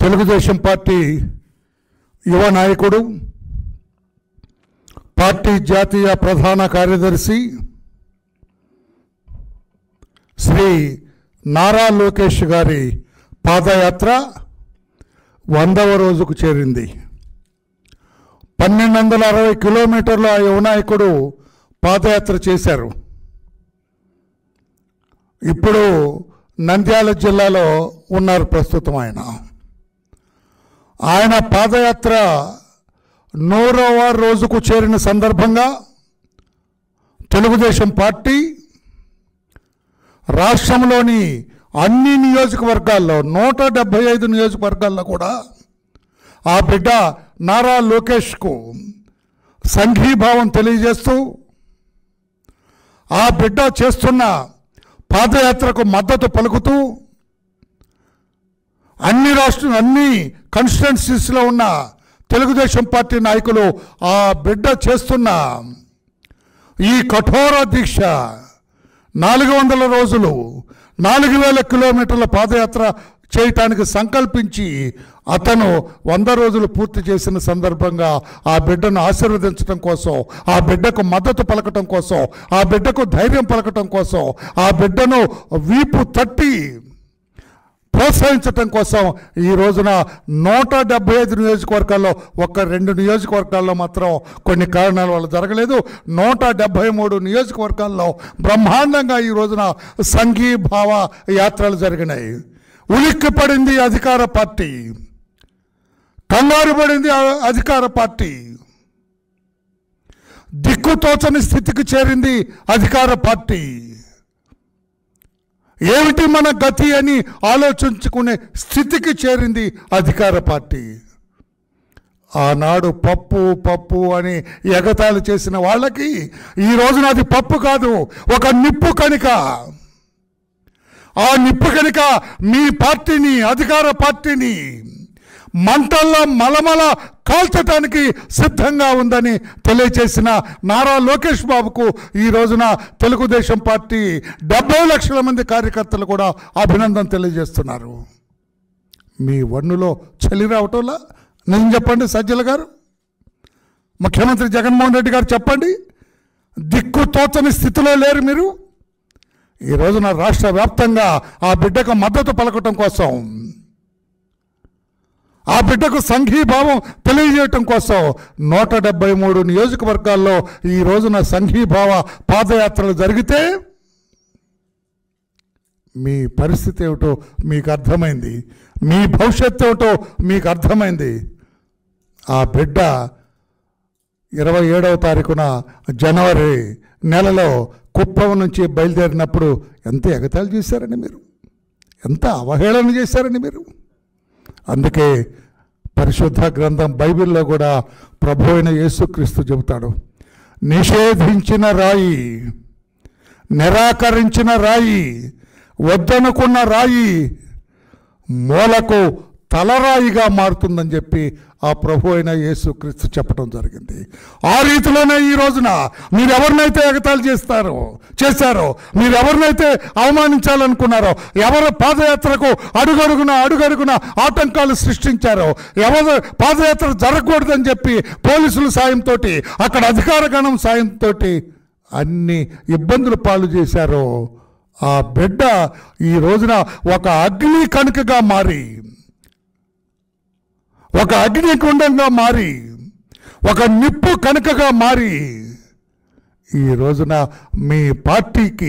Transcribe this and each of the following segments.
Telugu Desam party యువ నాయకుడు party జాతీయ ప్రధాన కార్యదర్శి శ్రీ నారా లోకేష్ గారి పాదయాత్ర వందవ రోజుకు చేరింది పన్నెండు వందల అరవై కిలోమీటర్ల ఆ యువ నాయకుడు పాదయాత్ర చేశారు ఇప్పుడు నంద్యాల జిల్లాలో ఉన్నారు ప్రస్తుతం ఆయన ఆయన పాదయాత్ర నూరవ రోజుకు చేరిన సందర్భంగా తెలుగుదేశం పార్టీ రాష్ట్రంలోని అన్ని నియోజకవర్గాల్లో నూట డెబ్భై ఐదు నియోజకవర్గాల్లో కూడా ఆ బిడ్డ నారా లోకేష్కు సంఘీభావం తెలియజేస్తూ ఆ బిడ్డ చేస్తున్న పాదయాత్రకు మద్దతు పలుకుతూ అన్ని రాష్ట్ర అన్ని కాన్స్టిట్యున్సీస్లో ఉన్న తెలుగుదేశం పార్టీ నాయకులు ఆ బిడ్డ చేస్తున్న ఈ కఠోర దీక్ష నాలుగు వందల రోజులు నాలుగు వేల కిలోమీటర్ల పాదయాత్ర చేయటానికి సంకల్పించి అతను వంద రోజులు పూర్తి చేసిన సందర్భంగా ఆ బిడ్డను ఆశీర్వదించడం కోసం ఆ బిడ్డకు మద్దతు పలకటం కోసం ఆ బిడ్డకు ధైర్యం పలకటం కోసం ఆ బిడ్డను వీపు తట్టి ప్రోత్సహించటం కోసం ఈ రోజున నూట డెబ్బై ఐదు నియోజకవర్గాల్లో ఒక రెండు నియోజకవర్గాల్లో మాత్రం కొన్ని కారణాల వల్ల జరగలేదు నూట డెబ్బై మూడు నియోజకవర్గాల్లో బ్రహ్మాండంగా ఈ రోజున సంఘీభావ యాత్రలు జరిగినాయి ఉలిక్కి పడింది అధికార పార్టీ కంగారు పడింది ఆ- అధికార పార్టీ దిక్కుతోచని స్థితికి చేరింది అధికార పార్టీ ఏమిటి మన గతి అని ఆలోచించుకునే స్థితికి చేరింది అధికార పార్టీ ఆనాడు పప్పు పప్పు అని ఎగతాళి చేసిన వాళ్ళకి ఈ రోజున అది పప్పు కాదు ఒక నిప్పు కణిక ఆ నిప్పు కనుక మీ పార్టీని అధికార పార్టీని మంటల్లో మలమల కాల్చటానికి సిద్ధంగా ఉందని తెలియచేసిన నారా లోకేష్ బాబుకు ఈ రోజున తెలుగుదేశం పార్టీ డెబ్బై లక్షల మంది కార్యకర్తలు కూడా అభినందన తెలియజేస్తున్నారు మీ వన్నులో చలి రావటంలా నిజం చెప్పండి సజ్జల గారు ముఖ్యమంత్రి జగన్మోహన్ రెడ్డి గారు చెప్పండి దిక్కు తోచని స్థితిలో లేరు మీరు ఈ రోజున రాష్ట్ర వ్యాప్తంగా ఆ బిడ్డకు మద్దతు పలకటం కోసం ఆ బిడ్డకు సంఘీభావం తెలియజేయటం కోసం నూట డెబ్బై మూడు నియోజకవర్గాల్లో ఈ రోజున సంఘీభావ పాదయాత్రలు జరిగితే మీ పరిస్థితి ఏమిటో మీకు అర్థమైంది మీ భవిష్యత్తు ఏమిటో మీకు అర్థమైంది ఆ బిడ్డ ఇరవై ఏడవ తారీఖున జనవరి నెలలో కుప్పం నుంచి బయలుదేరినప్పుడు ఎంత ఎగతాళి చేశారండి మీరు ఎంత అవహేళన చేశారండి మీరు అందుకే పరిశుద్ధ గ్రంథం బైబిల్లో కూడా ప్రభు అయిన యేసుక్రీస్తు చెబుతాడు నిషేధించిన రాయి నిరాకరించిన రాయి వద్దనుకున్న రాయి మూలకు తలరాయిగా మారుతుందని చెప్పి ఆ ప్రభు అయిన యేసుక్రీస్తు చెప్పడం జరిగింది ఆ రీతిలోనే ఈ రోజున మీరు ఎవరినైతే ఎగతాళి చేస్తారో చేశారో మీరు ఎవరినైతే అవమానించాలనుకున్నారో ఎవరు పాదయాత్రకు అడుగడుగున అడుగడుగున ఆటంకాలు సృష్టించారో ఎవరు పాదయాత్ర జరగకూడదని చెప్పి పోలీసుల సాయంతో అక్కడ అధికార గణం సాయంతో అన్ని ఇబ్బందులు పాలు చేశారో ఆ బిడ్డ ఈ రోజున ఒక అగ్ని కణుకగా మారి ఒక అగ్నికుండంగా మారి ఒక నిప్పు కణుకగా మారి ఈ రోజున మీ పార్టీకి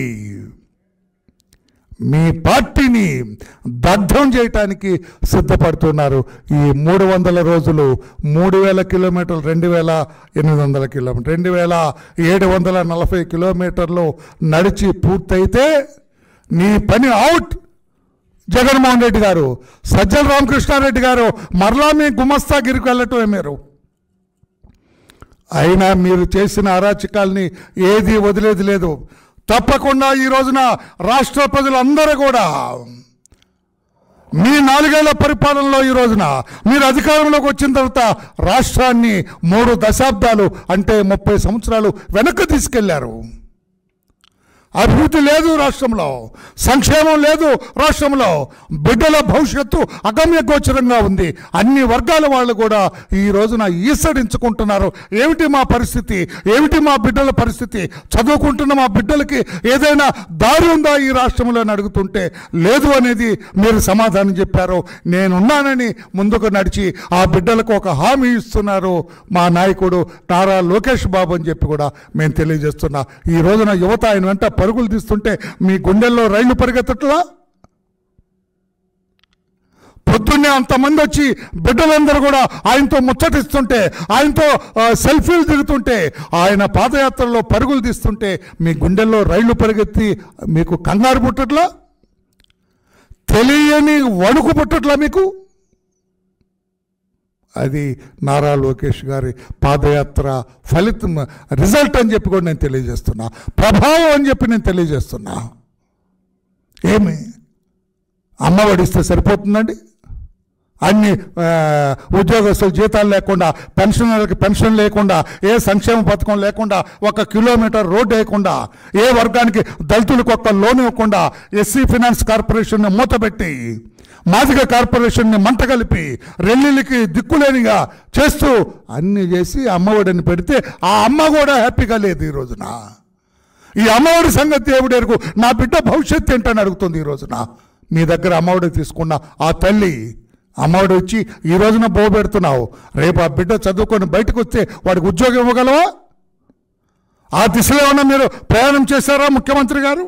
మీ పార్టీని దగ్ధం చేయటానికి సిద్ధపడుతున్నారు ఈ మూడు వందల రోజులు మూడు వేల కిలోమీటర్లు రెండు వేల ఎనిమిది వందల కిలోమీటర్ రెండు వేల ఏడు వందల నలభై కిలోమీటర్లు నడిచి పూర్తయితే నీ పని అవుట్ జగన్మోహన్ రెడ్డి గారు సజ్జల రామకృష్ణారెడ్డి గారు మరలా మీ గుమస్తాగిరికి వెళ్ళటమే మీరు అయినా మీరు చేసిన అరాచకాల్ని ఏది వదిలేది లేదు తప్పకుండా ఈ రోజున రాష్ట్ర ప్రజలందరూ కూడా మీ నాలుగేళ్ల పరిపాలనలో ఈ రోజున మీరు అధికారంలోకి వచ్చిన తర్వాత రాష్ట్రాన్ని మూడు దశాబ్దాలు అంటే ముప్పై సంవత్సరాలు వెనక్కి తీసుకెళ్లారు అభివృద్ధి లేదు రాష్ట్రంలో సంక్షేమం లేదు రాష్ట్రంలో బిడ్డల భవిష్యత్తు అగమ్య గోచరంగా ఉంది అన్ని వర్గాల వాళ్ళు కూడా ఈ రోజున ఈసడించుకుంటున్నారు ఏమిటి మా పరిస్థితి ఏమిటి మా బిడ్డల పరిస్థితి చదువుకుంటున్న మా బిడ్డలకి ఏదైనా దారి ఉందా ఈ రాష్ట్రంలో అని అడుగుతుంటే లేదు అనేది మీరు సమాధానం చెప్పారు నేనున్నానని ముందుకు నడిచి ఆ బిడ్డలకు ఒక హామీ ఇస్తున్నారు మా నాయకుడు నారా లోకేష్ బాబు అని చెప్పి కూడా మేము తెలియజేస్తున్నా ఈ రోజున యువత ఆయన వెంట పరుగులు తీస్తుంటే మీ గుండెల్లో రైళ్లు పరిగెత్తట్లా పొద్దున్నే అంతమంది వచ్చి బిడ్డలందరూ కూడా ఆయనతో ముచ్చటిస్తుంటే ఆయనతో ఆ, సెల్ఫీలు దిగుతుంటే ఆయన పాదయాత్రలో పరుగులు తీస్తుంటే మీ గుండెల్లో రైళ్లు పరిగెత్తి మీకు కంగారు పుట్టట్లా తెలియని వణుకు పుట్టట్లా మీకు అది నారా లోకేష్ గారి పాదయాత్ర ఫలితం రిజల్ట్ అని చెప్పి కూడా నేను తెలియజేస్తున్నా ప్రభావం అని చెప్పి నేను తెలియజేస్తున్నా ఏమి అమ్మ వడిస్తే సరిపోతుందండి అన్ని ఆ, ఉద్యోగస్తులు జీతాలు లేకుండా పెన్షనర్లకు పెన్షన్ లేకుండా ఏ సంక్షేమ పథకం లేకుండా ఒక కిలోమీటర్ రోడ్డు వేయకుండా ఏ వర్గానికి దళితులకు ఒక్క లోన్ ఇవ్వకుండా ఎస్సీ ఫినాన్స్ కార్పొరేషన్ని మూతపెట్టి మాదిగ కార్పొరేషన్ని మంట కలిపి రెల్లిలకి దిక్కులేనిగా చేస్తూ అన్ని చేసి అమ్మఒడిని పెడితే ఆ అమ్మ కూడా హ్యాపీగా లేదు ఈ రోజున ఈ అమ్మఒడి సంగతి దేవుడెరుగు నా బిడ్డ భవిష్యత్తు ఏంటని అడుగుతుంది ఈ రోజున మీ దగ్గర అమ్మఒడి తీసుకున్న ఆ తల్లి అమ్మఒడి వచ్చి ఈ రోజున బో పెడుతున్నావు రేపు ఆ బిడ్డ చదువుకొని బయటకు వస్తే వాడికి ఉద్యోగం ఇవ్వగలవా ఆ దిశలో ఉన్న మీరు ప్రయాణం చేశారా ముఖ్యమంత్రి గారు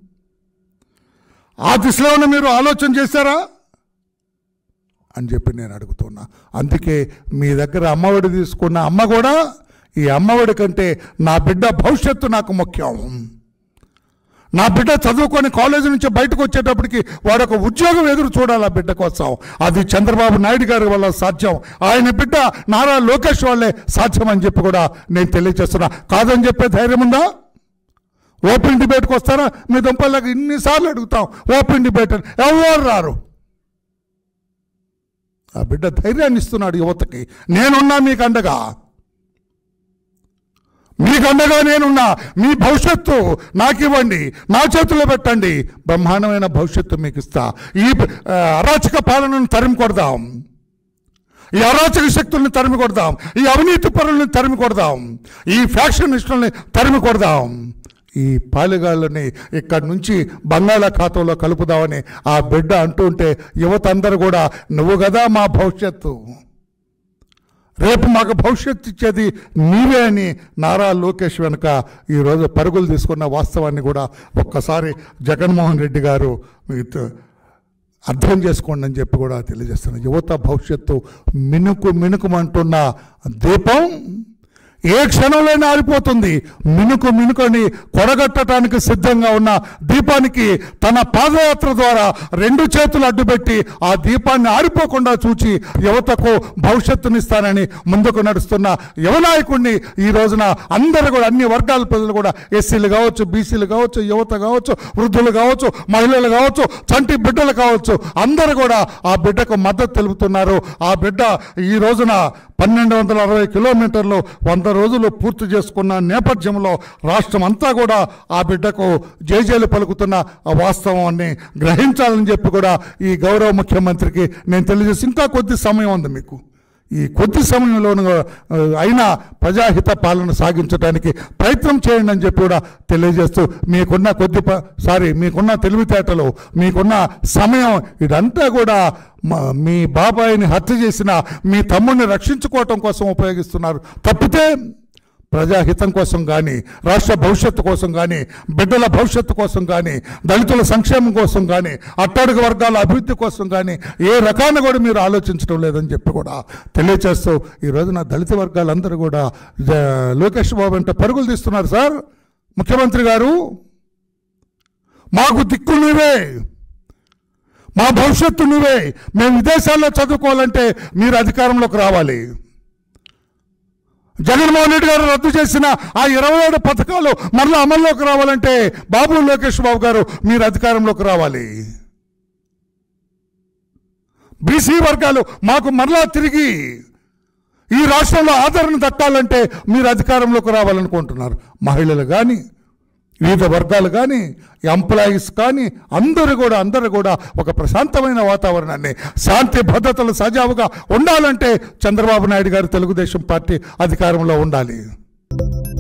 ఆ దిశలో ఉన్న మీరు ఆలోచన చేశారా అని చెప్పి నేను అడుగుతున్నా అందుకే మీ దగ్గర అమ్మఒడి తీసుకున్న అమ్మ కూడా ఈ అమ్మఒడి కంటే నా బిడ్డ భవిష్యత్తు నాకు ముఖ్యం నా బిడ్డ చదువుకొని కాలేజీ నుంచి బయటకు వచ్చేటప్పటికి వాడు ఒక ఉద్యోగం ఎదురు చూడాలి ఆ బిడ్డ కోసం అది చంద్రబాబు నాయుడు గారి వల్ల సాధ్యం ఆయన బిడ్డ నారా లోకేష్ వాళ్ళే సాధ్యం అని చెప్పి కూడా నేను తెలియజేస్తున్నా కాదని చెప్పే ధైర్యం ఉందా ఓపెన్ డిబేట్కి వస్తారా మీ దుంపల్లాగా ఇన్నిసార్లు అడుగుతాం ఓపెన్ డిబేట్ అని ఎవరు రారు ఆ బిడ్డ ధైర్యాన్ని ఇస్తున్నాడు యువతకి నేనున్నా మీకు అండగా మీకు అండగా నేనున్నా మీ భవిష్యత్తు నాకు ఇవ్వండి నా చేతిలో పెట్టండి బ్రహ్మాండమైన భవిష్యత్తు మీకు ఇస్తా ఈ ఆ, అరాచక పాలనను తరిమి కొడదాం ఈ అరాచక శక్తుల్ని తరిమి కొడదాం ఈ అవినీతి పరుల్ని తరిమి కొడదాం ఈ ఫ్యాక్షనిస్టుల్ని తరిమి కొడదాం ఈ పాలిగాళ్ళని ఇక్కడి నుంచి బంగాళాఖాతంలో కలుపుదామని ఆ బిడ్డ అంటుంటే యువత అందరూ కూడా నువ్వు కదా మా భవిష్యత్తు రేపు మాకు భవిష్యత్తు ఇచ్చేది నీవే అని నారా లోకేష్ వెనుక ఈరోజు పరుగులు తీసుకున్న వాస్తవాన్ని కూడా ఒక్కసారి జగన్మోహన్ రెడ్డి గారు మీతో అర్థం చేసుకోండి అని చెప్పి కూడా తెలియజేస్తున్నాను యువత భవిష్యత్తు మినుకు మినుకుమంటున్న దీపం ఏ క్షణంలోనే ఆరిపోతుంది మినుకు మినుకని కొడగట్టడానికి సిద్ధంగా ఉన్న దీపానికి తన పాదయాత్ర ద్వారా రెండు చేతులు అడ్డుపెట్టి ఆ దీపాన్ని ఆరిపోకుండా చూచి యువతకు భవిష్యత్తునిస్తానని ముందుకు నడుస్తున్న యువనాయకుడిని ఈ రోజున అందరూ కూడా అన్ని వర్గాల ప్రజలు కూడా ఎస్సీలు కావచ్చు బీసీలు కావచ్చు యువత కావచ్చు వృద్ధులు కావచ్చు మహిళలు కావచ్చు చంటి బిడ్డలు కావచ్చు అందరూ కూడా ఆ బిడ్డకు మద్దతు తెలుపుతున్నారు ఆ బిడ్డ ఈ రోజున పన్నెండు వందల అరవై కిలోమీటర్లు వంద రోజులు పూర్తి చేసుకున్న నేపథ్యంలో రాష్ట్రం అంతా కూడా ఆ బిడ్డకు జేజేలు పలుకుతున్న ఆ వాస్తవాన్ని గ్రహించాలని చెప్పి కూడా ఈ గౌరవ ముఖ్యమంత్రికి నేను తెలియజేసి ఇంకా కొద్ది సమయం ఉంది మీకు ఈ కొద్ది సమయంలోనూ ఆ, అయినా ప్రజాహిత పాలన సాగించడానికి ప్రయత్నం చేయండి అని చెప్పి కూడా తెలియజేస్తూ మీకున్న కొద్ది ప- సారీ మీకున్న తెలివితేటలు మీకున్న సమయం ఇదంతా కూడా మా- మీ బాబాయిని హత్య చేసిన మీ తమ్ముడిని రక్షించుకోవటం కోసం ఉపయోగిస్తున్నారు తప్పితే ప్రజాహితం కోసం కానీ రాష్ట్ర భవిష్యత్తు కోసం కానీ బిడ్డల భవిష్యత్తు కోసం కానీ దళితుల సంక్షేమం కోసం కానీ అట్టడుగు వర్గాల అభివృద్ధి కోసం కానీ ఏ రకాన కూడా మీరు ఆలోచించడం లేదని చెప్పి కూడా తెలియచేస్తూ ఈ రోజున దళిత వర్గాలందరూ కూడా జ- లోకేష్ బాబు అంటే పరుగులు తీస్తున్నారు సార్ ముఖ్యమంత్రి గారు మాకు దిక్కు నువ్వే మా భవిష్యత్తు నువ్వే మేము విదేశాల్లో చదువుకోవాలంటే మీరు అధికారంలోకి రావాలి జగన్మోహన్ రెడ్డి గారు రద్దు చేసిన ఆ ఇరవై ఏడు పథకాలు మరలా అమల్లోకి రావాలంటే బాబు లోకేష్ బాబు గారు మీరు అధికారంలోకి రావాలి బీసీ వర్గాలు మాకు మరలా తిరిగి ఈ రాష్ట్రంలో ఆదరణ దక్కాలంటే మీరు అధికారంలోకి రావాలనుకుంటున్నారు మహిళలు కానీ వివిధ వర్గాలు కానీ ఎంప్లాయీస్ కానీ అందరూ కూడా అందరూ కూడా ఒక ప్రశాంతమైన వాతావరణాన్ని శాంతి భద్రతలు సజావుగా ఉండాలంటే చంద్రబాబు నాయుడు గారు తెలుగుదేశం పార్టీ అధికారంలో ఉండాలి